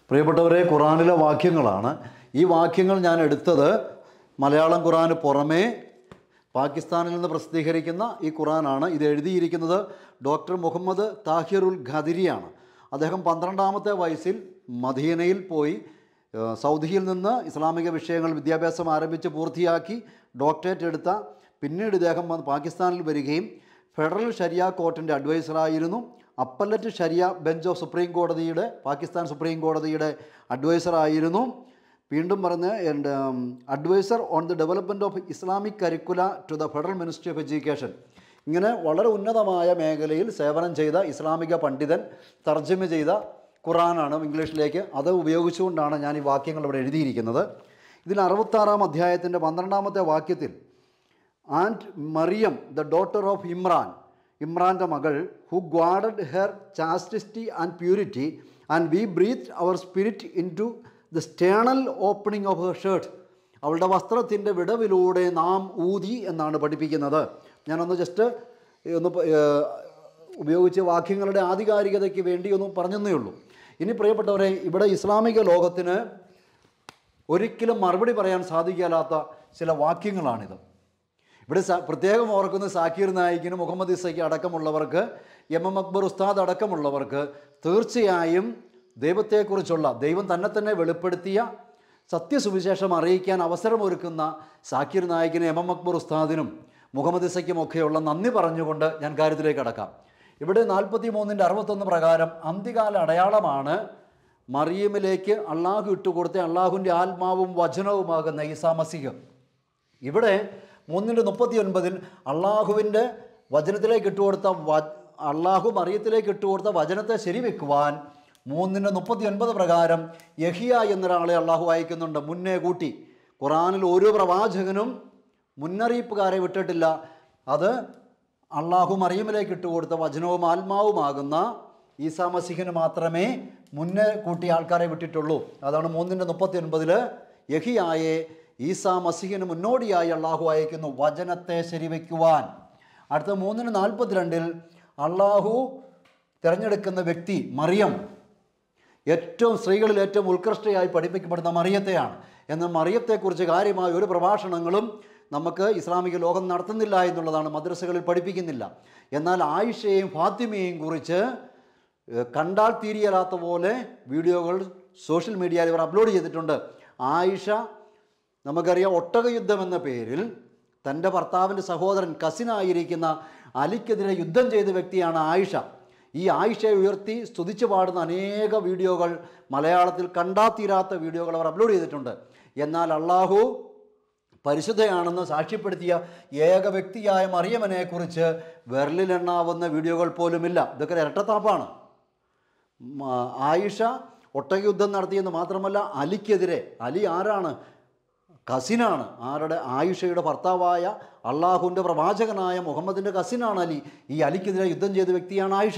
പ്രിയപ്പെട്ടവരെ ഖുറാനിലെ വാക്യങ്ങളാണ് ഈ വാക്യങ്ങൾ ഞാൻ എടുത്തത് മലയാളം ഖുറാന് പുറമേ പാകിസ്ഥാനിൽ നിന്ന് പ്രസിദ്ധീകരിക്കുന്ന ഈ ഖുറാനാണ് ഇത് എഴുതിയിരിക്കുന്നത് ഡോക്ടർ മുഹമ്മദ് താഹിറുൽ ഖദിരിയാണ് അദ്ദേഹം പന്ത്രണ്ടാമത്തെ വയസ്സിൽ മദീനയിൽ പോയി ഏഹ്, സൗദിയിൽ നിന്ന് ഇസ്ലാമിക വിഷയങ്ങൾ വിദ്യാഭ്യാസം ആരംഭിച്ച് പൂർത്തിയാക്കി ഡോക്ടറേറ്റ് എടുത്ത പിന്നീട് ഇദ്ദേഹം വന്ന് പാകിസ്ഥാനിൽ വരികയും ഫെഡറൽ ഷരിയ കോർട്ടിൻ്റെ അഡ്വൈസറായിരുന്നു appellate Sharia bench of supreme കോടതിയുടെ പാകിസ്ഥാൻ സുപ്രീം കോടതിയുടെ അഡ്വൈസറായിരുന്നു വീണ്ടും പറഞ്ഞ് എൻ്റെ adviser on the development of Islamic curricula to the federal ministry of education ഇങ്ങനെ വളരെ ഉന്നതമായ മേഖലയിൽ സേവനം ചെയ്ത ഇസ്ലാമിക പണ്ഡിതൻ തർജ്ജമ ചെയ്ത ഖുറാനാണ് ഇംഗ്ലീഷിലേക്ക് അത് ഉപയോഗിച്ചുകൊണ്ടാണ് ഞാൻ ഈ വാക്യങ്ങൾ ഇവിടെ എഴുതിയിരിക്കുന്നത് ഇതിൽ അറുപത്താറാം അധ്യായത്തിൻ്റെ പന്ത്രണ്ടാമത്തെ വാക്യത്തിൽ and Mariam the daughter of Imran ഇമ്രാൻ്റെ മകൾ who guarded her chastity and purity and we breathe our spirit into the sternal opening of her shirt അവളുടെ വസ്ത്രത്തിൻ്റെ വിടവിലൂടെ നാം ഊതി എന്നാണ് പഠിപ്പിക്കുന്നത് ഞാനൊന്ന് ജസ്റ്റ് ഒന്ന് പ- ഏഹ് ഉപയോഗിച്ച വാക്യങ്ങളുടെ ആധികാരികതയ്ക്ക് വേണ്ടി ഒന്ന് പറഞ്ഞതേ ഉള്ളൂ ഇനി പ്രിയപ്പെട്ടവരെ ഇവിടെ ഇസ്ലാമിക ലോകത്തിന് ഒരിക്കലും മറുപടി പറയാൻ സാധിക്കാത്ത ചില വാക്യങ്ങളാണിത് ഇവിടെ സ- പ്രത്യേകം ഓർക്കുന്ന സാക്കീർ നായിക്കിന് മുഹമ്മദ് ഇസയ്ക്ക് അടക്കമുള്ളവർക്ക് എം എം അക്ബർ ഉസ്താദ് അടക്കമുള്ളവർക്ക് തീർച്ചയായും ദൈവത്തെക്കുറിച്ചുള്ള ദൈവം തന്നെ തന്നെ വെളിപ്പെടുത്തിയ സത്യസുവിശേഷം അറിയിക്കാൻ അവസരമൊരുക്കുന്ന സാക്കിർ നായിക്കിനും എം എം അക്ബർ ഉസ്താദിനും മുഹമ്മദ് ഇസയ്ക്കും ഒക്കെയുള്ള നന്ദി പറഞ്ഞുകൊണ്ട് ഞാൻ കാര്യത്തിലേക്ക് അടക്കാം ഇവിടെ നാൽപ്പത്തി മൂന്നിൻ്റെ അറുപത്തൊന്ന് പ്രകാരം അന്ത്യകാല അടയാളമാണ് മറിയമിലേക്ക് അള്ളാഹു ഇട്ടുകൊടുത്ത അള്ളാഹുവിൻ്റെ ആത്മാവും വചനവുമാകുന്ന ഈസാ മസിഹ് ഇവിടെ മൂന്നിൻ്റെ മുപ്പത്തി ഒൻപതിൽ അള്ളാഹുവിൻ്റെ വചനത്തിലേക്ക് ഇട്ടുകൊടുത്ത വ അള്ളാഹു മറിയത്തിലേക്ക് ഇട്ടുകൊടുത്ത വചനത്തെ ശരിവെക്കുവാൻ മൂന്നിൻ്റെ മുപ്പത്തി ഒൻപത് പ്രകാരം യഹിയ എന്നൊരാളെ അള്ളാഹു അയക്കുന്നുണ്ട് മുന്നേ കൂട്ടി ഖുറാനിൽ ഓരോ പ്രവാചകനും മുന്നറിയിപ്പുകാരെ വിട്ടിട്ടില്ല അത് അള്ളാഹു മറിയമിലേക്ക് ഇട്ടുകൊടുത്ത വചനവും ആത്മാവുമാകുന്ന ഈസാ മസിഹിന് മാത്രമേ മുന്നേ കൂട്ടി ആൾക്കാരെ വിട്ടിട്ടുള്ളൂ അതാണ് മൂന്നിൻ്റെ മുപ്പത്തി ഒൻപതിൽ യഹിയായെ ഈസാ മസിഹിന് മുന്നോടിയായി അള്ളാഹു അയക്കുന്നു വചനത്തെ ശരിവെക്കുവാൻ അടുത്ത മൂന്നിന് നാൽപ്പത്തിരണ്ടിൽ അള്ളാഹു തിരഞ്ഞെടുക്കുന്ന വ്യക്തി മറിയം ഏറ്റവും സ്ത്രീകളിൽ ഏറ്റവും ഉത്കൃഷ്ടയായി പഠിപ്പിക്കപ്പെടുന്ന മറിയത്തെയാണ് എന്നാൽ മറിയത്തെക്കുറിച്ച് കാര്യമായ ഒരു പ്രഭാഷണങ്ങളും നമുക്ക് ഇസ്ലാമിക ലോകം നടത്തുന്നില്ല എന്നുള്ളതാണ് മദ്രസകളിൽ പഠിപ്പിക്കുന്നില്ല എന്നാൽ ആയിഷയെയും ഫാത്തിമയെയും കുറിച്ച് ഏഹ്, കണ്ടാൽ തീരിയലാത്ത പോലെ വീഡിയോകൾ സോഷ്യൽ മീഡിയയിൽ ഇവർ അപ്ലോഡ് ചെയ്തിട്ടുണ്ട് ആയിഷ നമുക്കറിയാം ഒട്ടകയുദ്ധം എന്ന പേരിൽ തൻ്റെ ഭർത്താവിൻ്റെ സഹോദരൻ കസിനായിരിക്കുന്ന അലിക്കെതിരെ യുദ്ധം ചെയ്ത വ്യക്തിയാണ് ആയിഷ ഈ ആയിഷയെ ഉയർത്തി സ്തുതിച്ചു പാടുന്ന അനേക വീഡിയോകൾ മലയാളത്തിൽ കണ്ടാ തീരാത്ത വീഡിയോകൾ അവർ അപ്ലോഡ് ചെയ്തിട്ടുണ്ട് എന്നാൽ അള്ളാഹു പരിശുദ്ധയാണെന്ന് സാക്ഷ്യപ്പെടുത്തിയ ഏക വ്യക്തിയായ മറിയമനെക്കുറിച്ച് വിരലിലെണ്ണാവുന്ന വീഡിയോകൾ പോലുമില്ല ഇതൊക്കെ ഇരട്ടത്താപ്പാണ് മ- ആയിഷ ഒട്ടകയുദ്ധം നടത്തിയെന്ന് മാത്രമല്ല അലിക്കെതിരെ അലി ആരാണ് കസിനാണ് ആരുടെ ആയിഷയുടെ ഭർത്താവായ അള്ളാഹുവിൻ്റെ പ്രവാചകനായ മുഹമ്മദിൻ്റെ കസിനാണ് അലി ഈ അലിക്കെതിരെ യുദ്ധം ചെയ്ത വ്യക്തിയാണ് ആയിഷ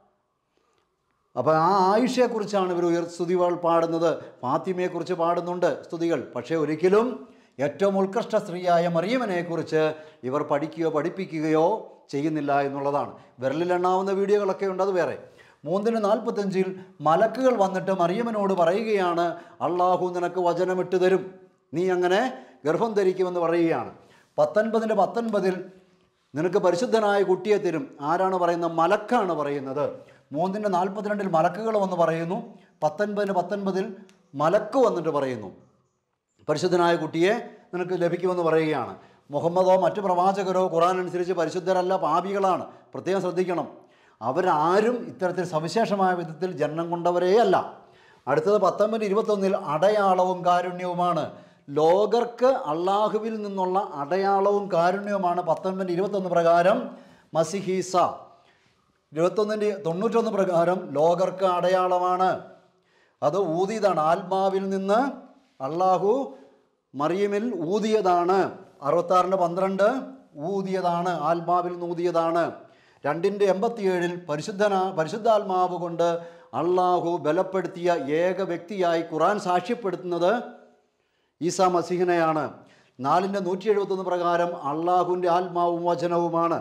അപ്പോൾ ആ ആയിഷയെക്കുറിച്ചാണ് ഇവർ ഉയർ സ്തുതികൾ പാടുന്നത് ഫാത്തിമയെക്കുറിച്ച് പാടുന്നുണ്ട് സ്തുതികൾ പക്ഷേ ഒരിക്കലും ഏറ്റവും ഉത്കൃഷ്ട സ്ത്രീയായ മറിയമനെക്കുറിച്ച് ഇവർ പഠിക്കുകയോ പഠിപ്പിക്കുകയോ ചെയ്യുന്നില്ല എന്നുള്ളതാണ് വിരലിലെണ്ണാവുന്ന വീഡിയോകളൊക്കെ ഉണ്ട് അത് വേറെ മൂന്നിന് നാൽപ്പത്തഞ്ചിൽ മലക്കുകൾ വന്നിട്ട് മറിയമനോട് പറയുകയാണ് അള്ളാഹു നിനക്ക് വചനമിട്ട് തരും നീ അങ്ങനെ ഗർഭം ധരിക്കുമെന്ന് പറയുകയാണ് പത്തൊൻപതിൻ്റെ പത്തൊൻപതിൽ നിനക്ക് പരിശുദ്ധനായ കുട്ടിയെ തരും ആരാണ് പറയുന്നത് മലക്കാണ് പറയുന്നത് മൂന്നിൻ്റെ നാൽപ്പത്തിരണ്ടിൽ മലക്കുകൾ വന്ന് പറയുന്നു പത്തൊൻപതിന് പത്തൊൻപതിൽ മലക്ക് വന്നിട്ട് പറയുന്നു പരിശുദ്ധനായ കുട്ടിയെ നിനക്ക് ലഭിക്കുമെന്ന് പറയുകയാണ് മുഹമ്മദോ മറ്റു പ്രവാചകരോ ഖുറാൻ അനുസരിച്ച് പരിശുദ്ധരല്ല പാപികളാണ് പ്രത്യേകം ശ്രദ്ധിക്കണം അവരാരും ഇത്തരത്തിൽ സവിശേഷമായ വിധത്തിൽ ജന്മം കൊണ്ടവരേ അല്ല അടുത്തത് പത്തൊമ്പത് ഇരുപത്തൊന്നിൽ അടയാളവും കാരുണ്യവുമാണ് ലോകർക്ക് അള്ളാഹുവിൽ നിന്നുള്ള അടയാളവും കാരുണ്യവുമാണ് പത്തൊൻപത് ഇരുപത്തൊന്ന് പ്രകാരം മസിഹീസ ഇരുപത്തൊന്നിൻ്റെ തൊണ്ണൂറ്റൊന്ന് പ്രകാരം ലോകർക്ക് അടയാളമാണ് അത് ഊതിയതാണ് ആത്മാവിൽ നിന്ന് അള്ളാഹു മറിയമിൽ ഊതിയതാണ് അറുപത്താറിൻ്റെ പന്ത്രണ്ട് ഊതിയതാണ് ആത്മാവിൽ നിന്ന് ഊതിയതാണ് രണ്ടിൻ്റെ എൺപത്തിയേഴിൽ പരിശുദ്ധന പരിശുദ്ധാത്മാവ് കൊണ്ട് അള്ളാഹു ബലപ്പെടുത്തിയ ഏക വ്യക്തിയായി ഖുറാൻ സാക്ഷ്യപ്പെടുത്തുന്നത് ഈസാ മസീഹിനെയാണ് നാലിൻ്റെ നൂറ്റി എഴുപത്തൊന്ന് പ്രകാരം അള്ളാഹുവിൻ്റെ ആത്മാവും വചനവുമാണ്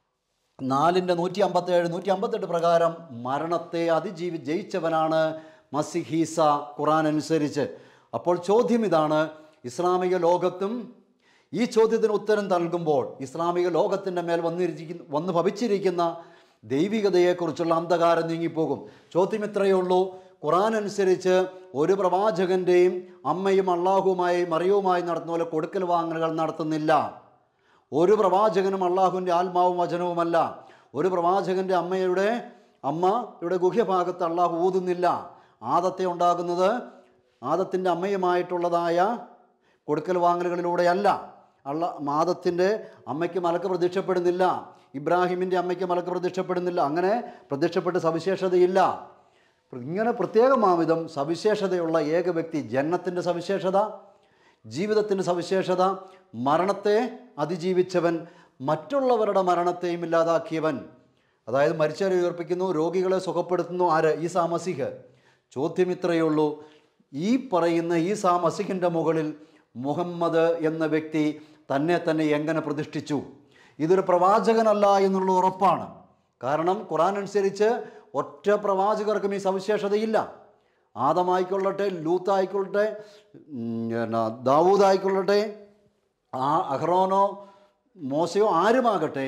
നാലിൻ്റെ നൂറ്റി അമ്പത്തേഴ് നൂറ്റി അമ്പത്തെട്ട് പ്രകാരം മരണത്തെ അതിജീവി ജയിച്ചവനാണ് മസിഹീസ ഖുറാൻ അനുസരിച്ച് അപ്പോൾ ചോദ്യം ഇതാണ് ഇസ്ലാമിക ലോകത്തും ഈ ചോദ്യത്തിന് ഉത്തരം നൽകുമ്പോൾ ഇസ്ലാമിക ലോകത്തിൻ്റെ മേൽ വന്നിരിക്കുന്ന വന്ന് ഭവിച്ചിരിക്കുന്ന ദൈവികതയെക്കുറിച്ചുള്ള അന്ധകാരം നീങ്ങിപ്പോകും ചോദ്യം ഇത്രയേ ഉള്ളൂ ഖുറാൻ അനുസരിച്ച് ഒരു പ്രവാചകൻ്റെയും അമ്മയും അള്ളാഹുവുമായി മറിയവുമായി നടത്തുന്ന പോലെ കൊടുക്കൽ വാങ്ങലുകൾ നടത്തുന്നില്ല ഒരു പ്രവാചകനും അള്ളാഹുവിൻ്റെ ആത്മാവും വചനവുമല്ല ഒരു പ്രവാചകൻ്റെ അമ്മയുടെ അമ്മയുടെ ഗുഹ്യഭാഗത്ത് അള്ളാഹു ഊതുന്നില്ല ആദത്തെ ഉണ്ടാകുന്നത് ആദത്തിൻ്റെ അമ്മയുമായിട്ടുള്ളതായ കൊടുക്കൽ വാങ്ങലുകളിലൂടെയല്ല അള്ള ആദത്തിൻ്റെ അമ്മയ്ക്ക് മലക്ക് പ്രത്യക്ഷപ്പെടുന്നില്ല ഇബ്രാഹിമിൻ്റെ അമ്മയ്ക്ക് മലക്ക് പ്രത്യക്ഷപ്പെടുന്നില്ല അങ്ങനെ പ്രത്യക്ഷപ്പെട്ട് സവിശേഷതയില്ല ഇങ്ങനെ പ്രത്യേകമാവിധം സവിശേഷതയുള്ള ഏക വ്യക്തി ജന്മത്തിൻ്റെ സവിശേഷത ജീവിതത്തിൻ്റെ സവിശേഷത മരണത്തെ അതിജീവിച്ചവൻ മറ്റുള്ളവരുടെ മരണത്തെയും ഇല്ലാതാക്കിയവൻ അതായത് മരിച്ചവരെ ഉയർപ്പിക്കുന്നു രോഗികളെ സുഖപ്പെടുത്തുന്നു ആര് ഈസാ മസിഹ് ചോദ്യം ഇത്രയേ ഉള്ളൂ ഈ പറയുന്ന ഈസാ മസിഹിൻ്റെ മുകളിൽ മുഹമ്മദ് എന്ന വ്യക്തി തന്നെ തന്നെ എങ്ങനെ പ്രതിഷ്ഠിച്ചു ഇതൊരു പ്രവാചകനല്ല എന്നുള്ള ഉറപ്പാണ് കാരണം ഖുറാൻ അനുസരിച്ച് ഒറ്റ പ്രവാചകർക്കും ഈ സവിശേഷതയില്ല ആദമായിക്കൊള്ളട്ടെ ലൂത്തായിക്കൊള്ളട്ടെ ഉം, പിന്നെ ദാവൂദായിക്കൊള്ളട്ടെ ആ അഹ്റോനോ മോശയോ ആരുമാകട്ടെ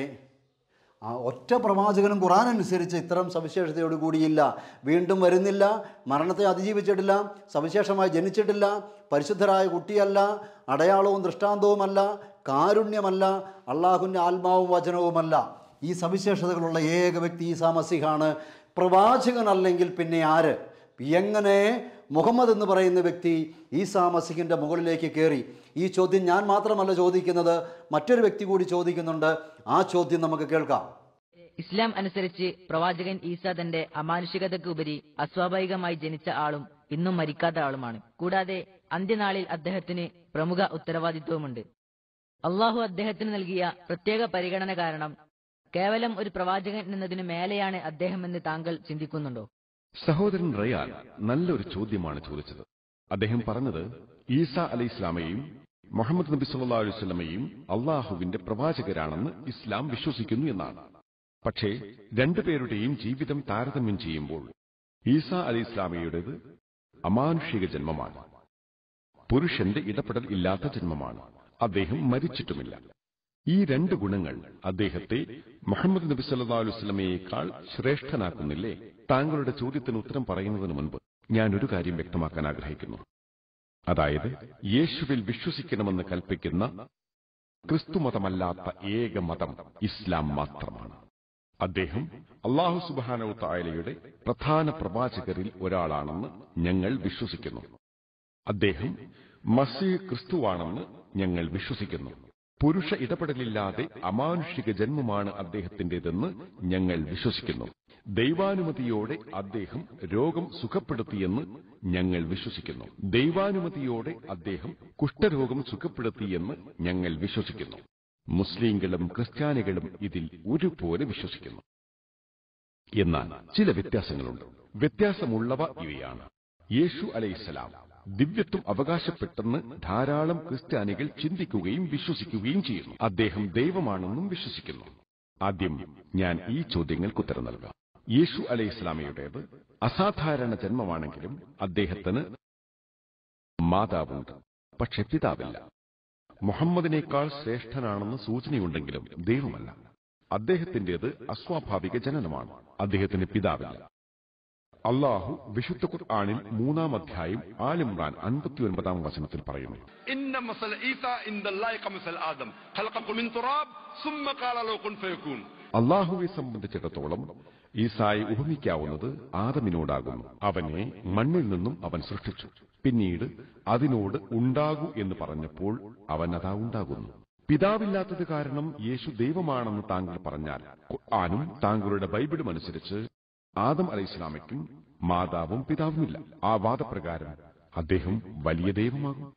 ആ ഒറ്റ പ്രവാചകനും ഖുറാൻ അനുസരിച്ച് ഇത്തരം സവിശേഷതയോട് കൂടിയില്ല വീണ്ടും വരുന്നില്ല മരണത്തെ അതിജീവിച്ചിട്ടില്ല സവിശേഷമായി ജനിച്ചിട്ടില്ല പരിശുദ്ധരായ കുട്ടിയല്ല അടയാളവും ദൃഷ്ടാന്തവുമല്ല കാരുണ്യമല്ല അള്ളാഹുവിൻ്റെ ആത്മാവും വചനവുമല്ല ഈ സവിശേഷതകളുള്ള ഏക വ്യക്തി ഈസാ മസിഹാണ് പ്രവാചകനല്ലെങ്കിൽ പിന്നെ ആര് എങ്ങനെ മുഹമ്മദ് എന്ന് പറയുന്ന വ്യക്തി ഈസാ മസിഹിൻ്റെ മുകളിലേക്ക് കയറി ഈ ചോദ്യം ഞാൻ മാത്രമല്ല ചോദിക്കുന്നത് മറ്റൊരു വ്യക്തി കൂടി ചോദിക്കുന്നുണ്ട് ആ ചോദ്യം നമുക്ക് കേൾക്കാം ഇസ്ലാം അനുസരിച്ച് പ്രവാചകൻ ഈസ തന്റെ അമാനുഷികതയ്ക്ക് ഉപരി അസ്വാഭാവികമായി ജനിച്ച ആളും ഇന്നും മരിക്കാത്ത ആളുമാണ് കൂടാതെ അന്ത്യനാളിൽ അദ്ദേഹത്തിന് പ്രമുഖ ഉത്തരവാദിത്വവുമുണ്ട് അള്ളാഹു അദ്ദേഹത്തിന് നൽകിയ പ്രത്യേക പരിഗണന കാരണം കേവലം ഒരു പ്രവാചകൻ എന്നതിനു മേലെയാണ് അദ്ദേഹമെന്ന് താങ്കൾ ചിന്തിക്കുന്നുണ്ടോ സഹോദരൻ റയാൻ നല്ലൊരു ചോദ്യമാണ് ചോദിച്ചത് അദ്ദേഹം പറഞ്ഞത് ഈസ അലൈഹി ഇസ്ലാമയെയും മുഹമ്മദ് നബി സല്ലാ അലൈഹി സ്വലമയും അള്ളാഹുവിന്റെ പ്രവാചകരാണെന്ന് ഇസ്ലാം വിശ്വസിക്കുന്നു എന്നാണ് പക്ഷേ രണ്ടുപേരുടെയും ജീവിതം താരതമ്യം ചെയ്യുമ്പോൾ ഈസ അലൈഹി ഇസ്ലാമയുടേത് അമാനുഷിക ജന്മമാണ് പുരുഷന്റെ ഇടപെടൽ ഇല്ലാത്ത ജന്മമാണ് അദ്ദേഹം മരിച്ചിട്ടുമില്ല ഈ രണ്ട് ഗുണങ്ങൾ അദ്ദേഹത്തെ മുഹമ്മദ് നബി സല്ലാ അലുസ്ലമയേക്കാൾ ശ്രേഷ്ഠനാക്കുന്നില്ലേ താങ്കളുടെ ചോദ്യത്തിന് ഉത്തരം പറയുന്നതിന് മുൻപ് ഞാൻ ഒരു കാര്യം വ്യക്തമാക്കാൻ ആഗ്രഹിക്കുന്നു അതായത് യേശുവിൽ വിശ്വസിക്കണമെന്ന് കൽപ്പിക്കുന്ന ക്രിസ്തുമതമല്ലാത്ത ഏക മതം ഇസ്ലാം മാത്രമാണ് അദ്ദേഹം അള്ളാഹു സുബാനോ തായാലയുടെ പ്രധാന പ്രവാചകരിൽ ഒരാളാണെന്ന് ഞങ്ങൾ വിശ്വസിക്കുന്നു അദ്ദേഹം മസീഹ് ക്രിസ്തുവാണെന്ന് ഞങ്ങൾ വിശ്വസിക്കുന്നു പുരുഷ ഇടപെടലില്ലാതെ അമാനുഷിക ജന്മമാണ് അദ്ദേഹത്തിന്റേതെന്ന് ഞങ്ങൾ വിശ്വസിക്കുന്നു ദൈവാനുമതിയോടെ അദ്ദേഹം രോഗം സുഖപ്പെടുത്തിയെന്ന് ഞങ്ങൾ വിശ്വസിക്കുന്നു ദൈവാനുമതിയോടെ അദ്ദേഹം കുഷ്ഠരോഗം സുഖപ്പെടുത്തിയെന്ന് ഞങ്ങൾ വിശ്വസിക്കുന്നു മുസ്ലിങ്ങളും ക്രിസ്ത്യാനികളും ഇതിൽ ഒരുപോലെ വിശ്വസിക്കുന്നു എന്നാൽ ചില വ്യത്യാസങ്ങളുണ്ട് വ്യത്യാസമുള്ളവ ഇവയാണ് യേശു അലൈഹിസ്സലാം ദിവ്യത്വം അവകാശപ്പെട്ടെന്ന് ധാരാളം ക്രിസ്ത്യാനികൾ ചിന്തിക്കുകയും വിശ്വസിക്കുകയും ചെയ്യുന്നു അദ്ദേഹം ദൈവമാണെന്നും വിശ്വസിക്കുന്നു ആദ്യം ഞാൻ ഈ ചോദ്യങ്ങൾക്ക് ഉത്തരം നൽകാം യേശു അലൈഹി ഇസ്ലാമയുടേത് അസാധാരണ ജന്മമാണെങ്കിലും അദ്ദേഹത്തിന് മാതാവുണ്ട് പക്ഷെ പിതാവില്ല മുഹമ്മദിനേക്കാൾ ശ്രേഷ്ഠനാണെന്ന് സൂചനയുണ്ടെങ്കിലും ദൈവമല്ല അദ്ദേഹത്തിന്റേത് അസ്വാഭാവിക ജനനമാണ് അദ്ദേഹത്തിന് പിതാവില്ല അള്ളാഹു വിശുദ്ധ ഖുർആാനിൽ മൂന്നാം അധ്യായം ആലിമ്രാൻ അൻപത്തിയൊൻപതാം വചനത്തിൽ പറയുന്നു إن مثل عيسى عند الله كمثل آدم خلقه من تراب ثم قال له كن فيكون അള്ളാഹുവെ സംബന്ധിച്ചിടത്തോളം ഈസായി ഉപമിക്കാവുന്നത് ആദമിനോടാകുന്നു അവനെ മണ്ണിൽ നിന്നും അവൻ സൃഷ്ടിച്ചു പിന്നീട് അതിനോട് ഉണ്ടാകൂ എന്ന് പറഞ്ഞപ്പോൾ അവൻ അതാ ഉണ്ടാകുന്നു പിതാവില്ലാത്തത് കാരണം യേശു ദൈവമാണെന്ന് താങ്കൾ പറഞ്ഞാൽ ഖുർആാനും താങ്കളുടെ ബൈബിളും അനുസരിച്ച് ആദം അലൈഹിസ്ലാമയ്ക്കും മാതാവും പിതാവുമില്ല ആ വാദപ്രകാരം അദ്ദേഹം വലിയ ദൈവമാകും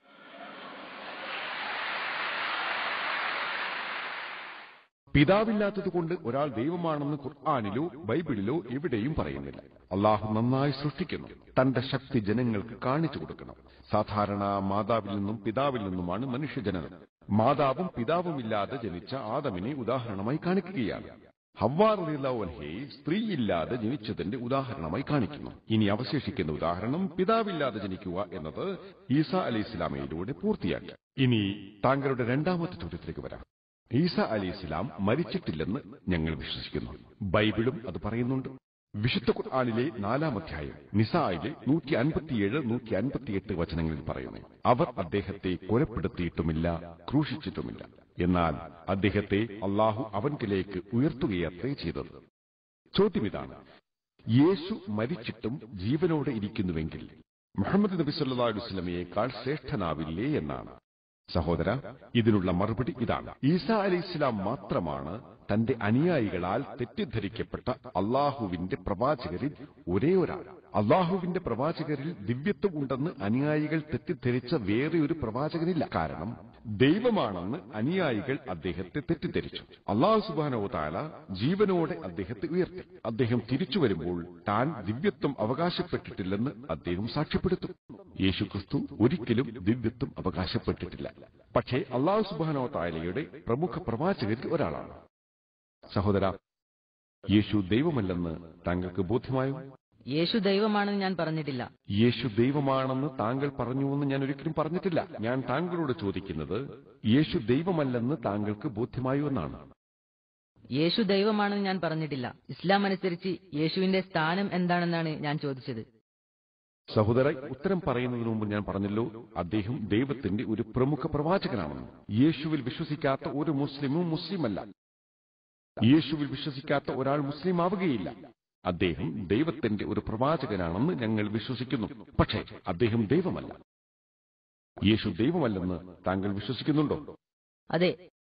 പിതാവില്ലാത്തതുകൊണ്ട് ഒരാൾ ദൈവമാണെന്ന് ഖുർആാനിലോ ബൈബിളിലോ എവിടെയും പറയുന്നില്ല അള്ളാഹു നന്നായി സൃഷ്ടിക്കുന്നു തന്റെ ശക്തി ജനങ്ങൾക്ക് കാണിച്ചു കൊടുക്കണം സാധാരണ മാതാവിൽ നിന്നും പിതാവിൽ നിന്നുമാണ് മനുഷ്യജനനം മാതാവും പിതാവുമില്ലാതെ ജനിച്ച ആദമിനെ ഉദാഹരണമായി കാണിക്കുകയാണ് ഹവ്വാറിയെ സ്ത്രീയില്ലാതെ ജനിച്ചതിന്റെ ഉദാഹരണമായി കാണിക്കുന്നു ഇനി അവശേഷിക്കുന്ന ഉദാഹരണം പിതാവില്ലാതെ ജനിക്കുക എന്നത് ഈസ അലി ഇസ്ലാമയിലൂടെ പൂർത്തിയാക്കി ഇനി താങ്കളുടെ രണ്ടാമത്തെ ചോദ്യത്തിലേക്ക് വരാം ഈസ അലി ഇസ്ലാം മരിച്ചിട്ടില്ലെന്ന് ഞങ്ങൾ വിശ്വസിക്കുന്നു ബൈബിളും അത് പറയുന്നുണ്ട് വിശുദ്ധ ഖുർആാനിലെ നാലാം അധ്യായം നിസായിലെ നൂറ്റി അൻപത്തിയേഴ് നൂറ്റി അൻപത്തിയെട്ട് വചനങ്ങളിൽ പറയുന്നു അവർ അദ്ദേഹത്തെ കൊലപ്പെടുത്തിയിട്ടുമില്ല ക്രൂശിച്ചിട്ടുമില്ല എന്നാൽ അദ്ദേഹത്തെ അള്ളാഹു അവൻകിലേക്ക് ഉയർത്തുകയത്രേ ചെയ്തത് ചോദ്യം ഇതാണ് യേശു മരിച്ചിട്ടും ജീവനോടെ ഇരിക്കുന്നുവെങ്കിൽ മുഹമ്മദ് നബി സല്ലാ വസ്ലമയേക്കാൾ ശ്രേഷ്ഠനാവില്ലേ എന്നാണ് സഹോദര ഇതിനുള്ള മറുപടി ഇതാണ് ഈസ അലി ഇസ്ലാം മാത്രമാണ് തന്റെ അനുയായികളാൽ തെറ്റിദ്ധരിക്കപ്പെട്ട അള്ളാഹുവിന്റെ പ്രവാചകരിൽ ഒരേ ഒരാൾ അള്ളാഹുവിന്റെ പ്രവാചകരിൽ ദിവ്യത്വം ഉണ്ടെന്ന് അനുയായികൾ തെറ്റിദ്ധരിച്ച വേറെ ഒരു പ്രവാചകനില്ല കാരണം ദൈവമാണെന്ന് അനുയായികൾ അദ്ദേഹത്തെ തെറ്റിദ്ധരിച്ചു അള്ളാഹു സുബാനോ താല ജീവനോടെ അദ്ദേഹത്തെ ഉയർത്തി അദ്ദേഹം തിരിച്ചു വരുമ്പോൾ താൻ ദിവ്യത്വം അവകാശപ്പെട്ടിട്ടില്ലെന്ന് അദ്ദേഹം സാക്ഷ്യപ്പെടുത്തും യേശുക്രിസ്തു ഒരിക്കലും ദിവ്യത്വം അവകാശപ്പെട്ടിട്ടില്ല പക്ഷേ അള്ളാഹു സുബാനോ താലയുടെ പ്രമുഖ പ്രവാചകരിൽ ഒരാളാണ് സഹോദര യേശു ദൈവമല്ലെന്ന് താങ്കൾക്ക് ബോധ്യമായോ യേശു ദൈവമാണെന്ന് ഞാൻ പറഞ്ഞിട്ടില്ല യേശു ദൈവമാണെന്ന് താങ്കൾ പറഞ്ഞുവെന്ന് ഞാൻ ഒരിക്കലും പറഞ്ഞിട്ടില്ല ഞാൻ താങ്കളോട് ചോദിക്കുന്നത് യേശു ദൈവമല്ലെന്ന് താങ്കൾക്ക് ബോധ്യമായോ എന്നാണ് യേശു ദൈവമാണെന്ന് ഞാൻ പറഞ്ഞിട്ടില്ല ഇസ്ലാം അനുസരിച്ച് യേശുവിന്റെ സ്ഥാനം എന്താണെന്നാണ് ഞാൻ ചോദിച്ചത് സഹോദര ഉത്തരം പറയുന്നതിന് മുമ്പ് ഞാൻ പറഞ്ഞല്ലോ അദ്ദേഹം ദൈവത്തിന്റെ ഒരു പ്രമുഖ പ്രവാചകനാണെന്ന് യേശുവിൽ വിശ്വസിക്കാത്ത ഒരു മുസ്ലിമും മുസ്ലിമല്ല യേശുവിൽ വിശ്വസിക്കാത്ത ഒരാൾ മുസ്ലിം ആവുകയില്ല അദ്ദേഹം ദൈവത്തിന്റെ ഒരു പ്രവാചകനാണെന്ന് ഞങ്ങൾ വിശ്വസിക്കുന്നു പക്ഷേ അദ്ദേഹം ദൈവമല്ല യേശു ദൈവമല്ലെന്ന് താങ്കൾ വിശ്വസിക്കുന്നുണ്ടോ അതെ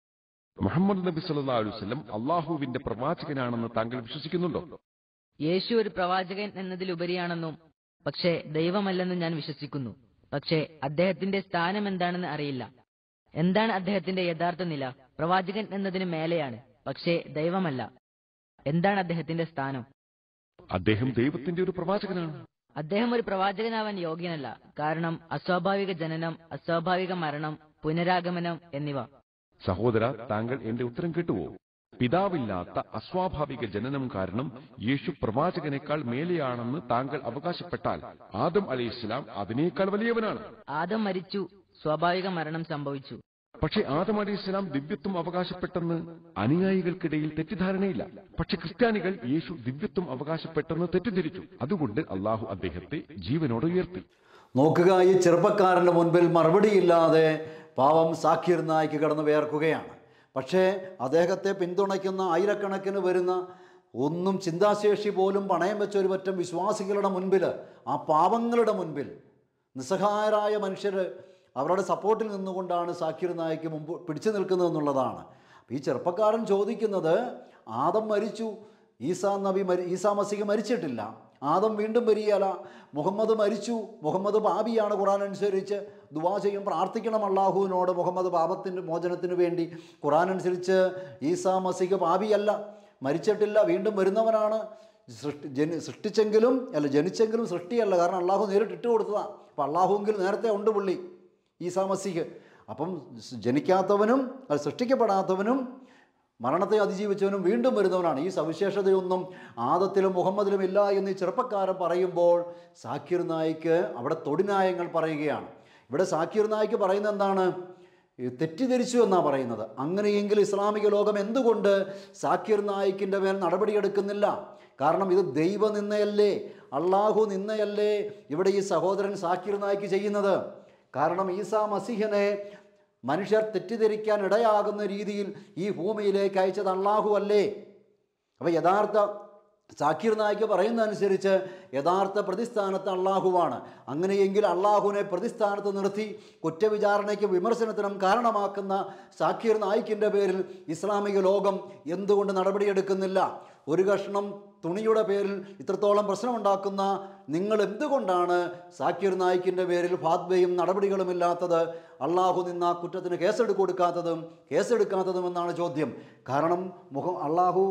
മുഹമ്മദ് നബി സല്ലാ അലുവല്ലം അള്ളാഹുവിന്റെ പ്രവാചകനാണെന്ന് താങ്കൾ വിശ്വസിക്കുന്നുണ്ടോ യേശു ഒരു പ്രവാചകൻ എന്നതിലുപരിയാണെന്നും പക്ഷേ ദൈവമല്ലെന്നും ഞാൻ വിശ്വസിക്കുന്നു പക്ഷേ അദ്ദേഹത്തിന്റെ സ്ഥാനം എന്താണെന്ന് അറിയില്ല എന്താണ് അദ്ദേഹത്തിന്റെ യഥാർത്ഥ നില പ്രവാചകൻ എന്നതിന് മേലെയാണ് പക്ഷേ ദൈവമല്ല എന്താണ് അദ്ദേഹത്തിന്റെ സ്ഥാനം അദ്ദേഹം ദൈവത്തിന്റെ ഒരു പ്രവാചകനാണ് അദ്ദേഹം ഒരു പ്രവാചകനാവാൻ യോഗ്യനല്ല കാരണം അസ്വാഭാവിക ജനനം അസ്വാഭാവിക മരണം പുനരാഗമനം എന്നിവ സഹോദര താങ്കൾ എന്റെ ഉത്തരം കേട്ടുവോ പിതാവില്ലാത്ത അസ്വാഭാവിക ജനനം കാരണം യേശു പ്രവാചകനേക്കാൾ മേലെയാണെന്ന് താങ്കൾ അവകാശപ്പെട്ടാൽ ആദം അലൈഹി ഇസ്ലാം അതിനേക്കാൾ വലിയവനാണ് ആദം മരിച്ചു സ്വാഭാവിക മരണം സംഭവിച്ചു പക്ഷേ ആദം അലി ഇസ്ലാം ദിവ്യത്വം അവകാശപ്പെട്ടെന്ന് അനുയായികൾക്കിടയിൽ തെറ്റിദ്ധാരണയില്ല പക്ഷെ ക്രിസ്ത്യാനികൾ യേശു ദിവ്യത്വം അവകാശപ്പെട്ടെന്ന് തെറ്റിദ്ധരിച്ചു അതുകൊണ്ട് അള്ളാഹു അദ്ദേഹത്തെ ജീവനോടെ ഉയർത്തി നോക്കുക ഈ ചെറുപ്പക്കാരൻ്റെ മുൻപിൽ മറുപടിയില്ലാതെ പാവം സാക്കിർ നായിക്ക് കിടന്ന് വേർക്കുകയാണ് പക്ഷേ അദ്ദേഹത്തെ പിന്തുണയ്ക്കുന്ന ആയിരക്കണക്കിന് വരുന്ന ഒന്നും ചിന്താശേഷി പോലും പണയം വെച്ച ഒരു പറ്റം വിശ്വാസികളുടെ മുൻപിൽ ആ പാവങ്ങളുടെ മുൻപിൽ നിസ്സഹായരായ മനുഷ്യർ അവരുടെ സപ്പോർട്ടിൽ നിന്നുകൊണ്ടാണ് സാക്കിർ നായിക്ക് മുമ്പ് പിടിച്ചു നിൽക്കുന്നതെന്നുള്ളതാണ് ഈ ചെറുപ്പക്കാരൻ ചോദിക്കുന്നത് ആദം മരിച്ചു ഈസാ നബി മരി ഈസാ മസിഹ് മരിച്ചിട്ടില്ല ആദം വീണ്ടും വരികയല്ല മുഹമ്മദ് മരിച്ചു മുഹമ്മദ് പാപിയാണ് ഖുറാൻ അനുസരിച്ച് ദുവാ ചെയ്യും പ്രാർത്ഥിക്കണം അള്ളാഹുവിനോട് മുഹമ്മദ് പാപത്തിൻ്റെ മോചനത്തിന് വേണ്ടി ഖുറാൻ അനുസരിച്ച് ഈസാ മസിഹ് പാപിയല്ല മരിച്ചിട്ടില്ല വീണ്ടും വരുന്നവനാണ് സൃഷ്ടി ജനി സൃഷ്ടിച്ചെങ്കിലും അല്ല ജനിച്ചെങ്കിലും സൃഷ്ടിയല്ല കാരണം അള്ളാഹു നേരിട്ട് ഇട്ട് കൊടുത്തതാണ് അപ്പം അള്ളാഹുവെങ്കിൽ നേരത്തെ ഉണ്ട് പുള്ളി ഈസാ മസിഹ് അപ്പം ജനിക്കാത്തവനും അത് സൃഷ്ടിക്കപ്പെടാത്തവനും മരണത്തെ അതിജീവിച്ചവനും വീണ്ടും വരുന്നവനാണ് ഈ സവിശേഷതയൊന്നും ആദത്തിലും മുഹമ്മദിലും ഇല്ല എന്ന് ഈ ചെറുപ്പക്കാരൻ പറയുമ്പോൾ സാക്കിർ നായിക്ക് അവിടെ തൊടിനായങ്ങൾ പറയുകയാണ് ഇവിടെ സാക്കിർ നായിക്ക് പറയുന്നത് എന്താണ് ഈ തെറ്റിദ്ധരിച്ചു എന്നാണ് പറയുന്നത് അങ്ങനെയെങ്കിൽ ഇസ്ലാമിക ലോകം എന്തുകൊണ്ട് സാക്കിർ നായിക്കിൻ്റെ മേൽ നടപടിയെടുക്കുന്നില്ല കാരണം ഇത് ദൈവ നിന്നയല്ലേ അള്ളാഹു നിന്നയല്ലേ ഇവിടെ ഈ സഹോദരൻ സാക്കിർ നായിക്ക് ചെയ്യുന്നത് കാരണം ഈസാ മസിഹിനെ മനുഷ്യർ തെറ്റിദ്ധരിക്കാൻ ഇടയാകുന്ന രീതിയിൽ ഈ ഭൂമിയിലേക്ക് അയച്ചത് അള്ളാഹു അല്ലേ അപ്പോൾ യഥാർത്ഥ സാക്കിർ നായിക്ക് പറയുന്നതനുസരിച്ച് യഥാർത്ഥ പ്രതിസ്ഥാനത്ത് അള്ളാഹുവാണ് അങ്ങനെയെങ്കിൽ അള്ളാഹുവിനെ പ്രതിസ്ഥാനത്ത് നിർത്തി കുറ്റവിചാരണയ്ക്ക് വിമർശനത്തിനും കാരണമാക്കുന്ന സാക്കിർ നായിക്കിൻ്റെ പേരിൽ ഇസ്ലാമിക ലോകം എന്തുകൊണ്ട് നടപടിയെടുക്കുന്നില്ല ഒരു കഷ്ണം തുണിയുടെ പേരിൽ ഇത്രത്തോളം പ്രശ്നമുണ്ടാക്കുന്ന നിങ്ങൾ എന്തുകൊണ്ടാണ് സാക്കിർ നായിക്കിൻ്റെ പേരിൽ ഫാത്വയും നടപടികളുമില്ലാത്തത് അള്ളാഹു നിന്ന കുറ്റത്തിന് കേസെടുക്ക കൊടുക്കാത്തതും കേസെടുക്കാത്തതും എന്നാണ് ചോദ്യം കാരണം മുഖം അള്ളാഹു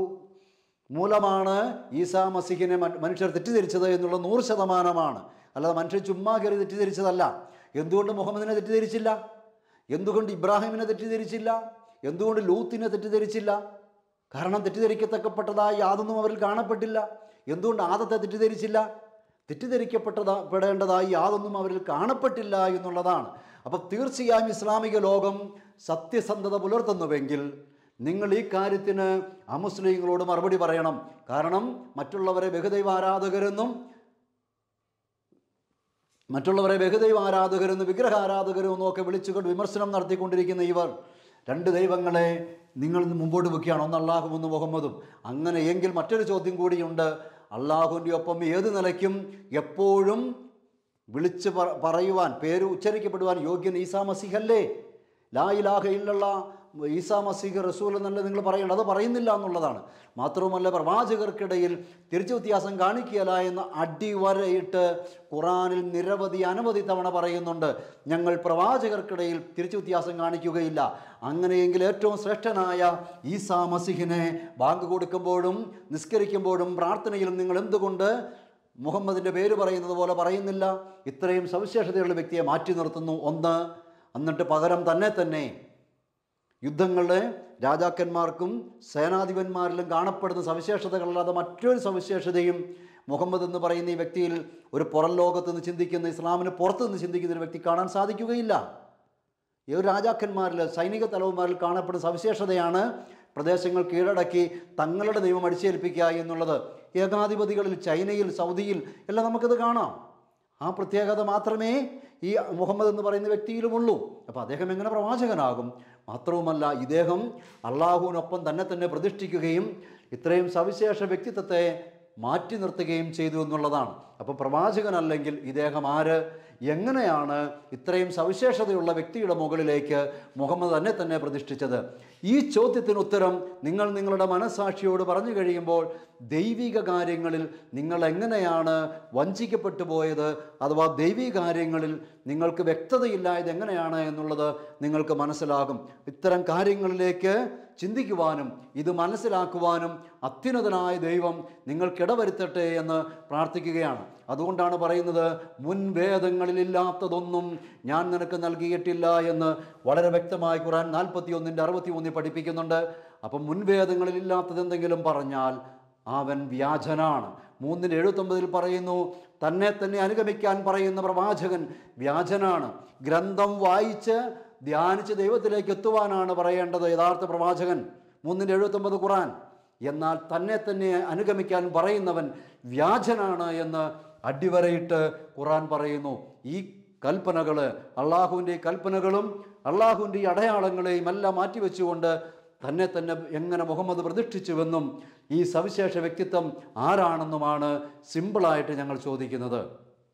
മൂലമാണ് ഈസാ മസിഹിനെ മൻ- മനുഷ്യർ തെറ്റിദ്ധരിച്ചത് എന്നുള്ള നൂറ് ശതമാനമാണ് അല്ലാതെ മനുഷ്യർ ചുമ്മാ കയറി തെറ്റിദ്ധരിച്ചതല്ല എന്തുകൊണ്ട് മുഹമ്മദിനെ തെറ്റിദ്ധരിച്ചില്ല എന്തുകൊണ്ട് ഇബ്രാഹിമിനെ തെറ്റിദ്ധരിച്ചില്ല എന്തുകൊണ്ട് ലൂത്തിനെ തെറ്റിദ്ധരിച്ചില്ല കാരണം തെറ്റിദ്ധരിക്കത്തക്കപ്പെട്ടതായി യാതൊന്നും അവരിൽ കാണപ്പെട്ടില്ല എന്തുകൊണ്ട് ആദത്തെ തെറ്റിദ്ധരിച്ചില്ല തെറ്റിദ്ധരിക്കപ്പെട്ടതാ പെടേണ്ടതായി യാതൊന്നും അവരിൽ കാണപ്പെട്ടില്ല എന്നുള്ളതാണ് അപ്പം തീർച്ചയായും ഇസ്ലാമിക ലോകം സത്യസന്ധത പുലർത്തുന്നുവെങ്കിൽ നിങ്ങൾ ഈ കാര്യത്തിന് അമുസ്ലിങ്ങളോട് മറുപടി പറയണം കാരണം മറ്റുള്ളവരെ ബഹുദൈവ ആരാധകരെന്നും മറ്റുള്ളവരെ ബഹുദൈവ ആരാധകരെന്ന് വിഗ്രഹ ആരാധകരും എന്നൊക്കെ വിളിച്ചുകൊണ്ട് വിമർശനം നടത്തിക്കൊണ്ടിരിക്കുന്ന ഇവർ രണ്ട് ദൈവങ്ങളെ നിങ്ങൾ ഇന്ന് മുമ്പോട്ട് വെക്കുകയാണ് ഒന്ന് അള്ളാഹും ഒന്ന് മുഹമ്മദും അങ്ങനെയെങ്കിൽ മറ്റൊരു ചോദ്യം കൂടിയുണ്ട് അള്ളാഹുവിൻ്റെ ഒപ്പം ഏത് നിലയ്ക്കും എപ്പോഴും വിളിച്ച് പറ- പറയുവാൻ പേര് ഉച്ചരിക്കപ്പെടുവാൻ യോഗ്യൻ ഈസാ മസിഹല്ലേ ലാ ഇലാഹ ഇല്ലല്ല ഈസാ മസീഹ് റസൂൽ എന്നല്ല നിങ്ങൾ പറയേണ്ടത് അത് പറയുന്നില്ല എന്നുള്ളതാണ് മാത്രവുമല്ല പ്രവാചകർക്കിടയിൽ തിരിച്ചു വ്യത്യാസം കാണിക്കുകയല്ല എന്ന് അടിവരയിട്ട് ഖുറാനിൽ നിരവധി അനവധി തവണ പറയുന്നുണ്ട് ഞങ്ങൾ പ്രവാചകർക്കിടയിൽ തിരിച്ചു വ്യത്യാസം കാണിക്കുകയില്ല അങ്ങനെയെങ്കിൽ ഏറ്റവും ശ്രേഷ്ഠനായ ഈസാ മസിഹിനെ ബാങ്ക് കൊടുക്കുമ്പോഴും നിസ്കരിക്കുമ്പോഴും പ്രാർത്ഥനയിലും നിങ്ങൾ എന്തുകൊണ്ട് മുഹമ്മദിൻ്റെ പേര് പറയുന്നത് പോലെ പറയുന്നില്ല ഇത്രയും സവിശേഷതയുള്ള വ്യക്തിയെ മാറ്റി നിർത്തുന്നു ഒന്ന് എന്നിട്ട് പകരം തന്നെ തന്നെ യുദ്ധങ്ങളുടെ രാജാക്കന്മാർക്കും സേനാധിപന്മാരിലും കാണപ്പെടുന്ന സവിശേഷതകളല്ലാതെ മറ്റൊരു സവിശേഷതയും മുഹമ്മദ് എന്ന് പറയുന്ന ഈ വ്യക്തിയിൽ ഒരു പുറം ലോകത്ത് നിന്ന് ചിന്തിക്കുന്ന ഇസ്ലാമിന് പുറത്ത് നിന്ന് ചിന്തിക്കുന്ന ഒരു വ്യക്തി കാണാൻ സാധിക്കുകയില്ല ഈ ഒരു രാജാക്കന്മാരിൽ സൈനിക തലവന്മാരിൽ കാണപ്പെടുന്ന സവിശേഷതയാണ് പ്രദേശങ്ങൾ കീഴടക്കി തങ്ങളുടെ നിയമം അടിച്ചേൽപ്പിക്കുക എന്നുള്ളത് ഏകാധിപതികളിൽ ചൈനയിൽ സൗദിയിൽ എല്ലാം നമുക്കിത് കാണാം ആ പ്രത്യേകത മാത്രമേ ഈ മുഹമ്മദ് എന്ന് പറയുന്ന വ്യക്തിയിലുമുള്ളൂ അപ്പോൾ അദ്ദേഹം എങ്ങനെ പ്രവാചകനാകും മാത്രവുമല്ല ഇദ്ദേഹം അള്ളാഹുവിനൊപ്പം തന്നെ തന്നെ പ്രതിഷ്ഠിക്കുകയും ഇത്രയും സവിശേഷ വ്യക്തിത്വത്തെ മാറ്റി നിർത്തുകയും ചെയ്തു എന്നുള്ളതാണ് അപ്പോൾ പ്രവാചകനല്ലെങ്കിൽ ഇദ്ദേഹം ആര് എങ്ങനെയാണ് ഇത്രയും സവിശേഷതയുള്ള വ്യക്തിയുടെ മുകളിലേക്ക് മുഹമ്മദ് തന്നെ തന്നെ പ്രതിഷ്ഠിച്ചത് ഈ ചോദ്യത്തിന് ഉത്തരം നിങ്ങൾ നിങ്ങളുടെ മനസാക്ഷിയോട് പറഞ്ഞു കഴിയുമ്പോൾ ദൈവിക കാര്യങ്ങളിൽ നിങ്ങൾ എങ്ങനെയാണ് വഞ്ചിക്കപ്പെട്ടു പോയത് അഥവാ ദൈവിക കാര്യങ്ങളിൽ നിങ്ങൾക്ക് വ്യക്തതയില്ലായത് എങ്ങനെയാണ് എന്നുള്ളത് നിങ്ങൾക്ക് മനസ്സിലാകും ഇത്തരം കാര്യങ്ങളിലേക്ക് ചിന്തിക്കുവാനും ഇത് മനസ്സിലാക്കുവാനും അത്യുന്നതനായ ദൈവം നിങ്ങൾക്കിടവരുത്തട്ടെ എന്ന് പ്രാർത്ഥിക്കുകയാണ് അതുകൊണ്ടാണ് പറയുന്നത് മുൻ വേദങ്ങളിലില്ലാത്തതൊന്നും ഞാൻ നിനക്ക് നൽകിയിട്ടില്ല എന്ന് വളരെ വ്യക്തമായി ഖുറാൻ നാൽപ്പത്തി ഒന്നിൻ്റെ അറുപത്തി ഒന്നിൽ പഠിപ്പിക്കുന്നുണ്ട് അപ്പം മുൻവേദങ്ങളിലില്ലാത്തത് എന്തെങ്കിലും പറഞ്ഞാൽ അവൻ വ്യാജനാണ് മൂന്നിന് എഴുപത്തൊമ്പതിൽ പറയുന്നു തന്നെ തന്നെ അനുഗമിക്കാൻ പറയുന്ന പ്രവാചകൻ വ്യാജനാണ് ഗ്രന്ഥം വായിച്ച് ധ്യാനിച്ച് ദൈവത്തിലേക്ക് എത്തുവാനാണ് പറയേണ്ടത് യഥാർത്ഥ പ്രവാചകൻ മൂന്നിൻ്റെ എഴുപത്തൊമ്പത് ഖുറാൻ എന്നാൽ തന്നെ തന്നെ അനുഗമിക്കാൻ പറയുന്നവൻ വ്യാജനാണ് എന്ന് അടിവരയിട്ട് ഖുറാൻ പറയുന്നു ഈ കൽപ്പനകൾ അള്ളാഹുവിൻ്റെ ഈ കൽപ്പനകളും അള്ളാഹുവിൻ്റെ ഈ അടയാളങ്ങളെയും എല്ലാം മാറ്റിവെച്ചുകൊണ്ട് തന്നെ തന്നെ എങ്ങനെ മുഹമ്മദ് പ്രതിഷ്ഠിച്ചുവെന്നും ഈ സവിശേഷ വ്യക്തിത്വം ആരാണെന്നുമാണ് സിമ്പിളായിട്ട് ഞങ്ങൾ ചോദിക്കുന്നത്